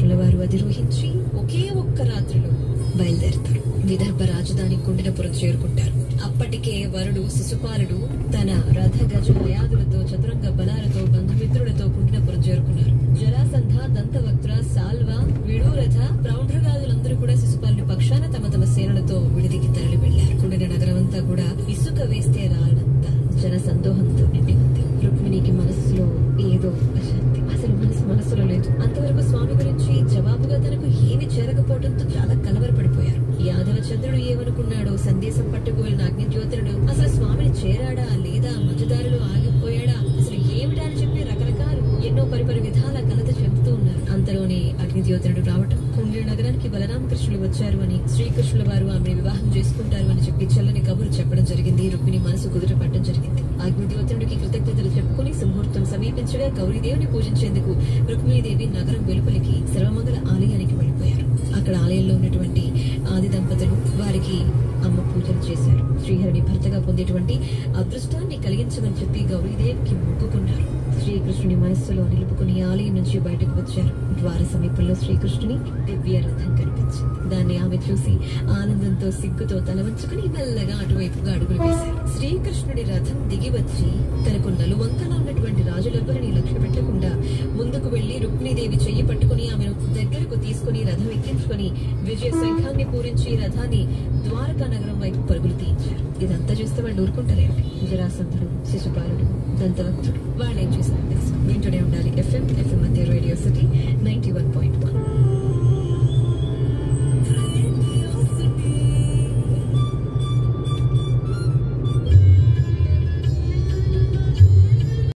శ్రీకృష్ణుల వారు అధిరోహించి ఒకే ఒక్క రాత్రిలో బయలుదేరుతారు విదర్భ రాజధాని కుండినపురం చేరుకుంటారు అప్పటికే వరుడు శిశుపాలుడు తన రథ గజ హయాదులతో చతురంగ బలాలతో బంధుమిత్రులతో కుండినపురం చేరుకున్నారు జరాసంధ దంతవక్త్ర సాల్వ విడూరథ ప్రౌఢగాదులందరూ కూడా శిశుపాలుని పక్షాన తమ తమ సేనలతో విడిదికి తరలి వెళ్లారు కుండిన నగరం అంతా కూడా ఇసుక వేస్తే రాలంత జన సందోహంతో నిండి ఉంది రుక్మిణికి మనస్సులో ఏదో అశాంతి అసలు మనసు మనసులో లేదు అంతవరకు స్వామి గురించి జవాబుగా తనకు ఏమి చేరకపోవడంతో చాలా కలవరపడిపోయారు యాదవ చంద్రుడు ఏమనుకున్నాడో సందేశం పట్టుకు వెళ్ళిన అగ్నిజ్యోతుడు అసలు స్వామిని చేరాడా లేదా మధ్యదారిలో ఆగిపోయాడా అసలు ఏమిటా అని చెప్పి రకరకాలు ఎన్నో పరిపరి విధాల కలత చెబుతూ ఉన్నారు అంతలోనే అగ్నిజ్యోతుడు రావటం కుండీ నగరానికి బలరామకృష్ణులు వచ్చారు అని శ్రీకృష్ణుల వారు ఆమె వివాహం చేసుకుంటారు అని చెప్పి చల్లని కబురు చెప్పడం జరిగింది రుక్మిణి మనసు కుదుట పట్టడం జరిగింది అగ్నిదేవతుడికి కృతజ్ఞతలు చెప్పుకుని సుముహూర్తం సమీపించగా గౌరీదేవిని పూజించేందుకు రుక్మిణీదేవి నగరం వెలుపలికి సర్వమంగళ ఆలయానికి వెళ్ళిపోయారు అక్కడ ఆలయంలో ఉన్నటువంటి ఆది దంపతులు వారికి అమ్మ పూజలు చేశారు శ్రీహరిని భర్తగా పొందేటువంటి అదృష్టాన్ని కలిగించమని చెప్పి గౌరీదేవికి మొక్కుకున్నారు శ్రీకృష్ణుని మనస్సులో నిలుపుకుని ఆలయం నుంచి బయటకు వచ్చారు ద్వార సమీపంలో శ్రీకృష్ణుని దివ్య రథం కనిపించింది దాన్ని ఆమె చూసి ఆనందంతో సిగ్గుతో తల వంచుకుని మెల్లగా అటువైపుగా అడుగులు వేశారు శ్రీకృష్ణుడి రథం దిగి వచ్చి తనకు నలువంకన ఉన్నటువంటి రాజులెవ్వరిని లక్ష్య పెట్టకుండా ముందుకు వెళ్లి రుక్మిణీదేవి చెయ్యి పట్టుకుని ఆమెను దగ్గరకు తీసుకుని రథం ఎక్కించుకుని విజయ శంఖాన్ని పూరించి రథాన్ని ద్వారకా నగరం వైపు పరుగులు తీయించారు ఇదంతా చూస్తే వాళ్ళు ఊరుకుంటారేంటి జరాసంధుడు శిశుపాలుడు దంతవక్తుడు వాళ్ళు ఏం చేశారు తెలుసు వింటూనే ఉండాలి ఎఫ్ఎం ఎఫ్ఎం మధ్య రేడియో సిటీ